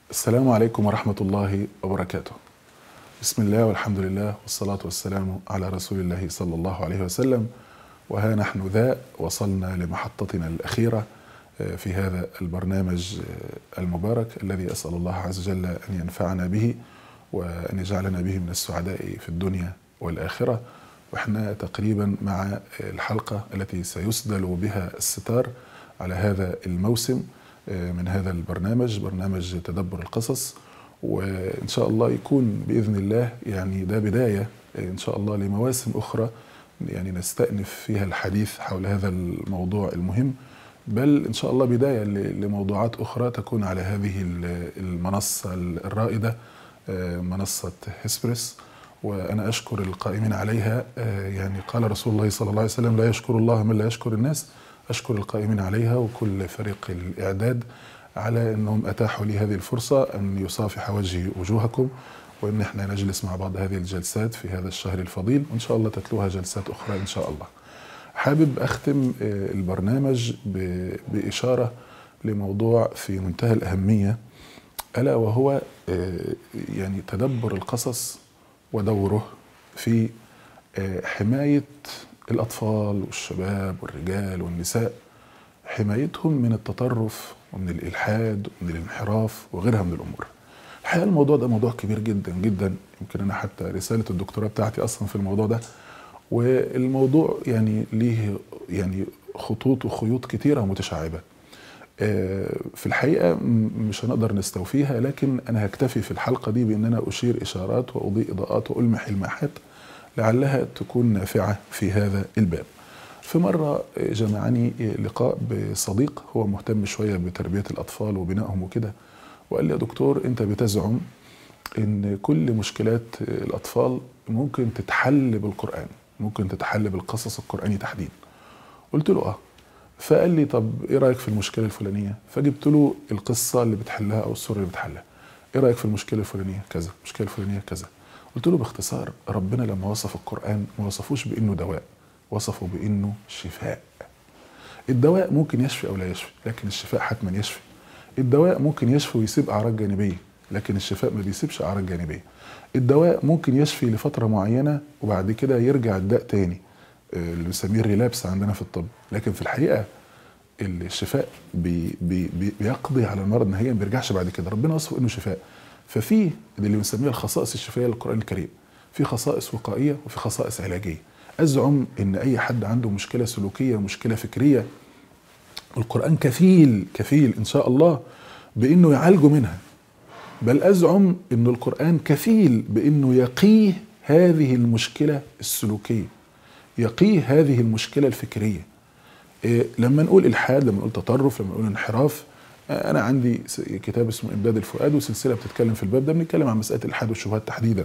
السلام عليكم ورحمة الله وبركاته. بسم الله والحمد لله والصلاة والسلام على رسول الله صلى الله عليه وسلم وها نحن ذا وصلنا لمحطتنا الأخيرة في هذا البرنامج المبارك الذي أسأل الله عز وجل أن ينفعنا به وأن يجعلنا به من السعداء في الدنيا والآخرة وإحنا تقريبا مع الحلقة التي سيسدل بها الستار على هذا الموسم من هذا البرنامج برنامج تدبر القصص وإن شاء الله يكون بإذن الله يعني ده بداية إن شاء الله لمواسم أخرى يعني نستأنف فيها الحديث حول هذا الموضوع المهم بل إن شاء الله بداية لموضوعات أخرى تكون على هذه المنصة الرائدة منصة هسبريس وأنا أشكر القائمين عليها يعني قال رسول الله صلى الله عليه وسلم لا يشكر الله من لا يشكر الناس أشكر القائمين عليها وكل فريق الإعداد على أنهم أتاحوا لي هذه الفرصة أن يصافح وجهي وجوهكم وأن احنا نجلس مع بعض هذه الجلسات في هذا الشهر الفضيل وإن شاء الله تتلوها جلسات أخرى إن شاء الله حابب أختم البرنامج بإشارة لموضوع في منتهى الأهمية ألا وهو يعني تدبر القصص ودوره في حماية الأطفال والشباب والرجال والنساء حمايتهم من التطرف ومن الإلحاد ومن الانحراف وغيرها من الأمور الحقيقة الموضوع ده موضوع كبير جدا جدا يمكن أنا حتى رسالة الدكتوراه بتاعتي أصلا في الموضوع ده والموضوع يعني ليه يعني خطوط وخيوط كتيرة متشعبة في الحقيقة مش هنقدر نستوفيها لكن أنا هكتفي في الحلقة دي بأن أنا أشير إشارات وأضيء إضاءات وألمح إلماحات لعلها تكون نافعة في هذا الباب في مرة جمعني لقاء بصديق هو مهتم شوية بتربية الأطفال وبنائهم وكده وقال لي يا دكتور أنت بتزعم إن كل مشكلات الأطفال ممكن تتحل بالقرآن ممكن تتحل بالقصص القرآني تحديدا قلت له آه فقال لي طب ايه رايك في المشكله الفلانيه فجبت له القصه اللي بتحلها او السوره اللي بتحلها ايه رايك في المشكله الفلانيه كذا المشكله الفلانيه كذا قلت له باختصار ربنا لما وصف القران ما وصفوش بانه دواء وصفه بانه شفاء الدواء ممكن يشفي او لا يشفي لكن الشفاء حتما يشفي الدواء ممكن يشفي ويسيب اعراض جانبيه لكن الشفاء ما بيسيبش اعراض جانبيه الدواء ممكن يشفي لفتره معينه وبعد كده يرجع الداء تاني اللي بنسميه الريلابس عندنا في الطب لكن في الحقيقه الشفاء بي بي بي بيقضي على المرض نهائيا ما بيرجعش بعد كده ربنا وصفه انه شفاء ففي اللي بنسميها الخصائص الشفائيه للقران الكريم في خصائص وقائيه وفي خصائص علاجيه ازعم ان اي حد عنده مشكله سلوكيه مشكله فكريه القران كفيل كفيل ان شاء الله بانه يعالجه منها بل ازعم ان القران كفيل بانه يقيه هذه المشكله السلوكيه يقيه هذه المشكله الفكريه إيه لما نقول الحاد لما نقول تطرف لما نقول انحراف انا عندي كتاب اسمه امداد الفؤاد وسلسله بتتكلم في الباب ده بنتكلم عن مساله الالحاد والشبهات تحديدا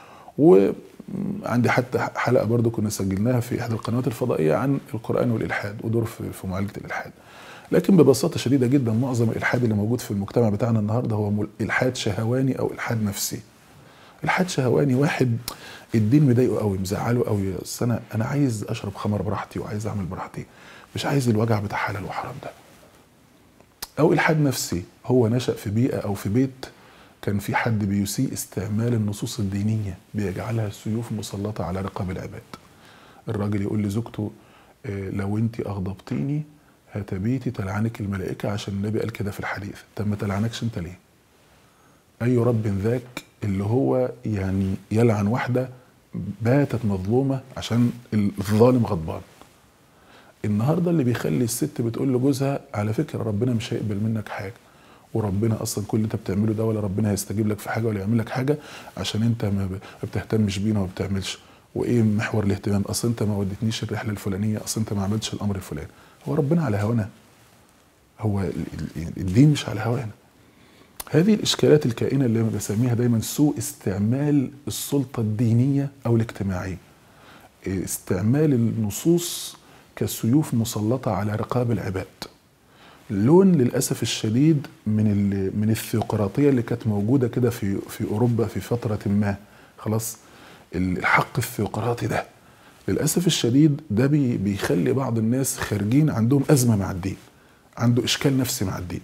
وعندي حتى حلقه برضو كنا سجلناها في احدى القنوات الفضائيه عن القران والالحاد ودور في معالجه الالحاد لكن ببساطه شديده جدا معظم الالحاد اللي موجود في المجتمع بتاعنا النهارده هو الحاد شهواني او الحاد نفسي الحاد شهواني واحد الدين مضايقه قوي مزعله قوي بس انا انا عايز اشرب خمر براحتي وعايز اعمل براحتي مش عايز الوجع بتاع حلال وحرام ده او الحاد نفسي هو نشا في بيئه او في بيت كان في حد بيسيء استعمال النصوص الدينيه بيجعلها سيوف مسلطه على رقاب العباد الراجل يقول لزوجته لو انت اغضبتيني هتبيتي تلعنك الملائكه عشان النبي قال كده في الحديث طب ما تلعنكش انت ليه اي رب ذاك اللي هو يعني يلعن واحده باتت مظلومه عشان الظالم غضبان النهارده اللي بيخلي الست بتقول لجوزها على فكره ربنا مش هيقبل منك حاجه وربنا اصلا كل اللي انت بتعمله ده ولا ربنا هيستجيب لك في حاجه ولا يعمل لك حاجه عشان انت ما بتهتمش بينا وما بتعملش وايه محور الاهتمام اصل انت ما ودتنيش الرحله الفلانيه اصل انت ما عملتش الامر الفلاني هو ربنا على هوانا هو الدين مش على هوانا هذه الاشكالات الكائنه اللي بسميها دايما سوء استعمال السلطه الدينيه او الاجتماعيه استعمال النصوص كسيوف مسلطه على رقاب العباد لون للاسف الشديد من من الثيوقراطيه اللي كانت موجوده كده في في اوروبا في فتره ما خلاص الحق الثيوقراطي ده للاسف الشديد ده بي بيخلي بعض الناس خارجين عندهم ازمه مع الدين عنده اشكال نفسي مع الدين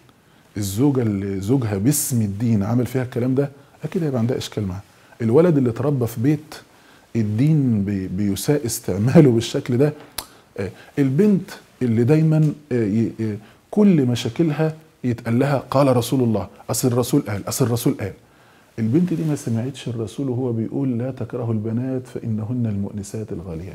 الزوجه اللي زوجها باسم الدين عمل فيها الكلام ده اكيد هيبقى عندها اشكال معاه الولد اللي اتربى في بيت الدين بي- بيساء استعماله بالشكل ده آه، البنت اللي دايما آه، ي- آه، كل مشاكلها يتقال لها قال رسول الله اصل الرسول قال اصل الرسول قال البنت دي ما سمعتش الرسول وهو بيقول لا تكرهوا البنات فانهن المؤنسات الغاليات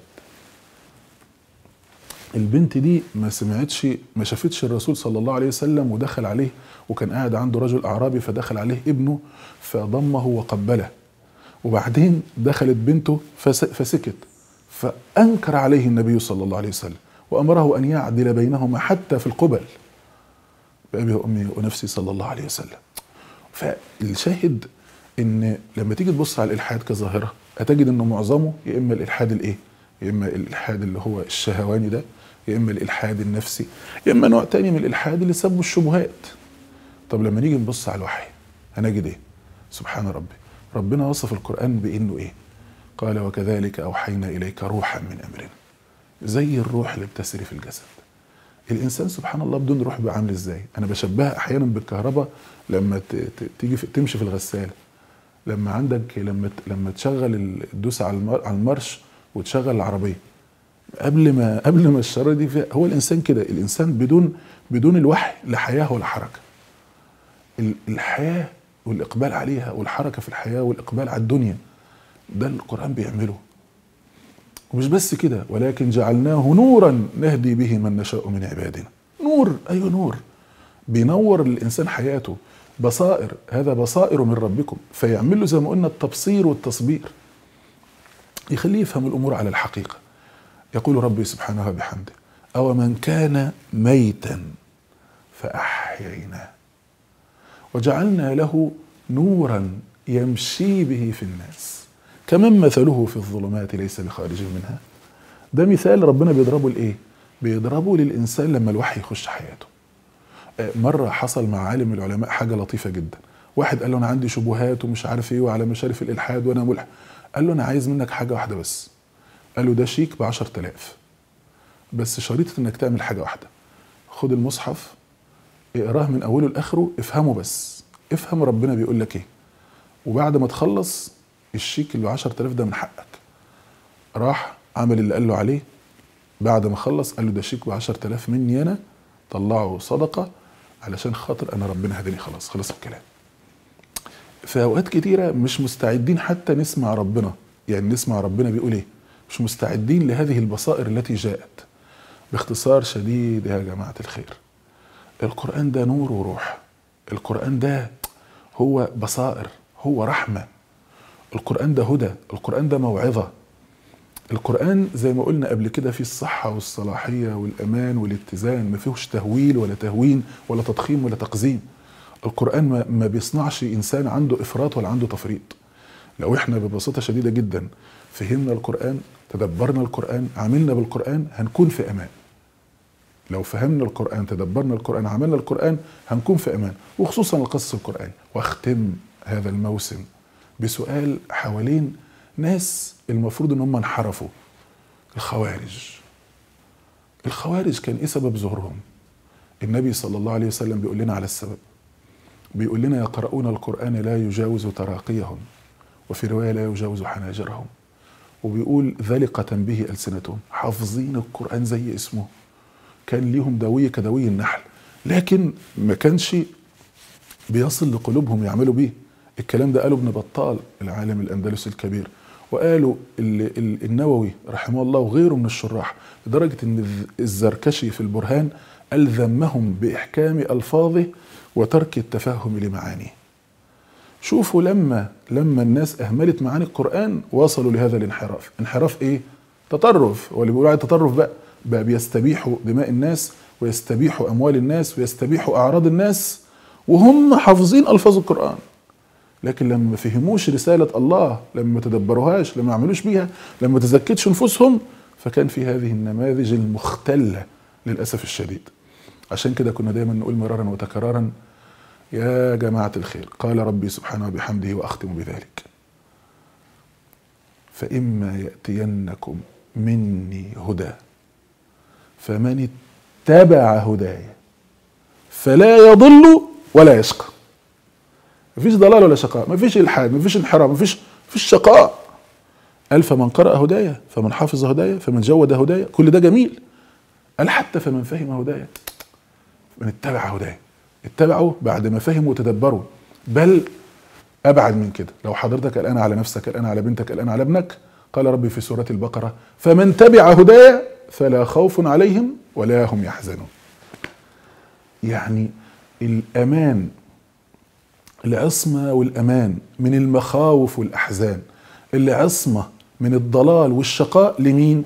البنت دي ما سمعتش ما شافتش الرسول صلى الله عليه وسلم ودخل عليه وكان قاعد عنده رجل اعرابي فدخل عليه ابنه فضمه وقبله وبعدين دخلت بنته فس- فسكت فانكر عليه النبي صلى الله عليه وسلم وامره ان يعدل بينهما حتى في القبل بابي وامي ونفسي صلى الله عليه وسلم فالشاهد ان لما تيجي تبص على الالحاد كظاهره هتجد انه معظمه يا اما الالحاد الايه يا اما الالحاد اللي هو الشهواني ده يا اما الالحاد النفسي يا اما نوع تاني من الالحاد اللي سبه الشبهات طب لما نيجي نبص على الوحي هنجد ايه سبحان ربي ربنا وصف القران بانه ايه قال وكذلك اوحينا اليك روحا من امرنا زي الروح اللي بتسري في الجسد الانسان سبحان الله بدون روح بقى عامل ازاي انا بشبهها احيانا بالكهرباء لما ت- ت- تيجي في تمشي في الغساله لما عندك لما ت- لما تشغل ال- تدوس على المر- على المارش وتشغل العربيه قبل ما قبل ما الشراره دي فيها هو الانسان كده الانسان بدون بدون الوحي لا حياه ولا حركه ال- الحياه والاقبال عليها والحركه في الحياه والاقبال على الدنيا ده القران بيعمله ومش بس كده ولكن جعلناه نورا نهدي به من نشاء من عبادنا نور ايوه نور بينور الانسان حياته بصائر هذا بصائر من ربكم فيعمل له زي ما قلنا التبصير والتصبير يخليه يفهم الامور على الحقيقه يقول ربي سبحانه وبحمده او من كان ميتا فاحييناه وجعلنا له نورا يمشي به في الناس كمن مثله في الظلمات ليس بخارج منها ده مثال ربنا بيضربه لايه بيضربه للانسان لما الوحي يخش حياته آه، مره حصل مع عالم من العلماء حاجه لطيفه جدا واحد قال له انا عندي شبهات ومش عارف ايه وعلى مشارف الالحاد وانا ملحد قال له انا عايز منك حاجه واحده بس قال له ده شيك ب 10000 بس شريطه انك تعمل حاجه واحده خد المصحف اقراه من اوله لاخره افهمه بس افهم ربنا بيقول لك ايه وبعد ما تخلص الشيك اللي 10000 ده من حقك راح عمل اللي قال له عليه بعد ما خلص قال له ده شيك ب 10000 مني انا طلعه صدقه علشان خاطر انا ربنا هداني خلاص خلص الكلام في اوقات كتيره مش مستعدين حتى نسمع ربنا يعني نسمع ربنا بيقول ايه مش مستعدين لهذه البصائر التي جاءت باختصار شديد يا جماعه الخير القران ده نور وروح القران ده هو بصائر هو رحمه القران ده هدى القران ده موعظه القرآن زي ما قلنا قبل كده فيه الصحة والصلاحية والأمان والاتزان ما فيهوش تهويل ولا تهوين ولا تضخيم ولا تقزيم القرآن ما, ما بيصنعش إنسان عنده إفراط ولا عنده تفريط لو احنا ببساطة شديدة جدا فهمنا القرآن تدبرنا القرآن عملنا بالقرآن هنكون في أمان لو فهمنا القرآن تدبرنا القرآن عملنا القرآن هنكون في أمان وخصوصا القصص القرآن واختم هذا الموسم بسؤال حوالين ناس المفروض ان هم انحرفوا الخوارج الخوارج كان ايه سبب ظهورهم النبي صلى الله عليه وسلم بيقول لنا على السبب بيقول لنا يقرؤون القرآن لا يجاوز تراقيهم وفي رواية لا يجاوز حناجرهم وبيقول ذلقة به ألسنتهم حافظين القرآن زي اسمه كان ليهم دوية كدوي النحل لكن ما كانش بيصل لقلوبهم يعملوا بيه الكلام ده قاله ابن بطال العالم الأندلسي الكبير وقالوا ال- ال- النووي رحمه الله وغيره من الشراح لدرجة ان الز- الزركشي في البرهان ألزمهم بإحكام ألفاظه وترك التفهم لمعانيه شوفوا لما لما الناس أهملت معاني القرآن وصلوا لهذا الانحراف انحراف إيه؟ تطرف واللي بيقولوا عليه تطرف بقى بقى بيستبيحوا دماء الناس ويستبيحوا أموال الناس ويستبيحوا أعراض الناس وهم حافظين ألفاظ القرآن لكن لما ما فهموش رسالة الله لما ما تدبروهاش لما ما عملوش بيها لما ما تزكتش نفوسهم فكان في هذه النماذج المختلة للأسف الشديد عشان كده كنا دايما نقول مرارا وتكرارا يا جماعة الخير قال ربي سبحانه وبحمده وأختم بذلك فإما يأتينكم مني هدى فمن اتبع هداي فلا يضل ولا يشقى مفيش ضلال ولا شقاء مفيش الحاد مفيش انحراف مفيش مفيش شقاء قال فمن قرأ هدايا فمن حافظ هدايا فمن جود هدايا كل ده جميل قال حتى فمن فهم هدايا من اتبع هدايا اتبعوا بعد ما فهموا وتدبروا بل ابعد من كده لو حضرتك الان على نفسك الان على بنتك الان على ابنك قال ربي في سوره البقره فمن تبع هدايا فلا خوف عليهم ولا هم يحزنون يعني الامان العصمه والامان من المخاوف والاحزان العصمه من الضلال والشقاء لمين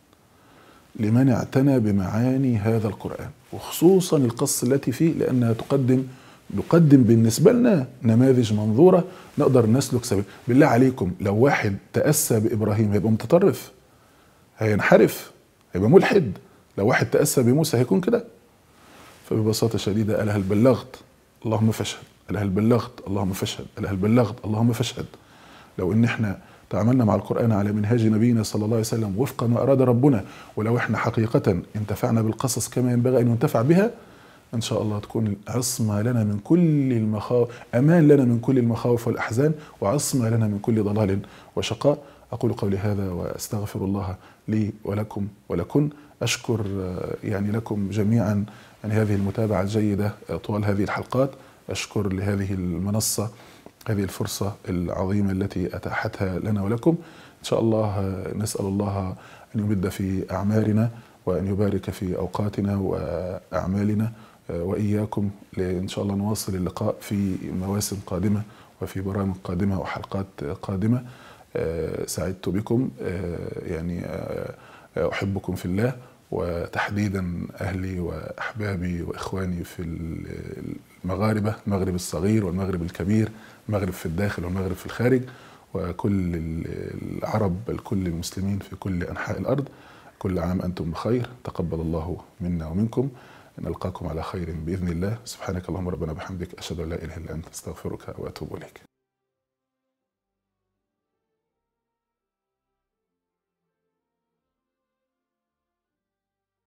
لمن اعتنى بمعاني هذا القرآن وخصوصا القصة التي فيه لأنها تقدم نقدم بالنسبة لنا نماذج منظورة نقدر نسلك سبيل بالله عليكم لو واحد تأسى بإبراهيم هيبقى متطرف هينحرف هيبقى ملحد لو واحد تأسى بموسى هيكون كده فببساطة شديدة قال هل بلغت اللهم فاشهد قال هل بلغت اللهم فاشهد قال هل بلغت اللهم فاشهد لو ان احنا تعاملنا مع القرآن على منهاج نبينا صلى الله عليه وسلم وفقا ما أراد ربنا ولو احنا حقيقة انتفعنا بالقصص كما ينبغي أن ينتفع بها إن شاء الله تكون عصمة لنا من كل المخاوف أمان لنا من كل المخاوف والأحزان وعصمة لنا من كل ضلال وشقاء أقول قولي هذا وأستغفر الله لي ولكم ولكن أشكر يعني لكم جميعا يعني هذه المتابعة الجيدة طوال هذه الحلقات أشكر لهذه المنصة هذه الفرصة العظيمة التي أتاحتها لنا ولكم إن شاء الله نسأل الله أن يمد في أعمارنا وأن يبارك في أوقاتنا وأعمالنا وإياكم إن شاء الله نواصل اللقاء في مواسم قادمة وفي برامج قادمة وحلقات قادمة سعدت بكم يعني أحبكم في الله وتحديدا أهلي وأحبابي وإخواني في المغاربة المغرب الصغير والمغرب الكبير المغرب في الداخل والمغرب في الخارج وكل العرب بل كل المسلمين في كل أنحاء الأرض كل عام أنتم بخير تقبل الله منا ومنكم نلقاكم على خير بإذن الله سبحانك اللهم ربنا بحمدك أشهد أن لا إله إلا أنت أستغفرك وأتوب إليك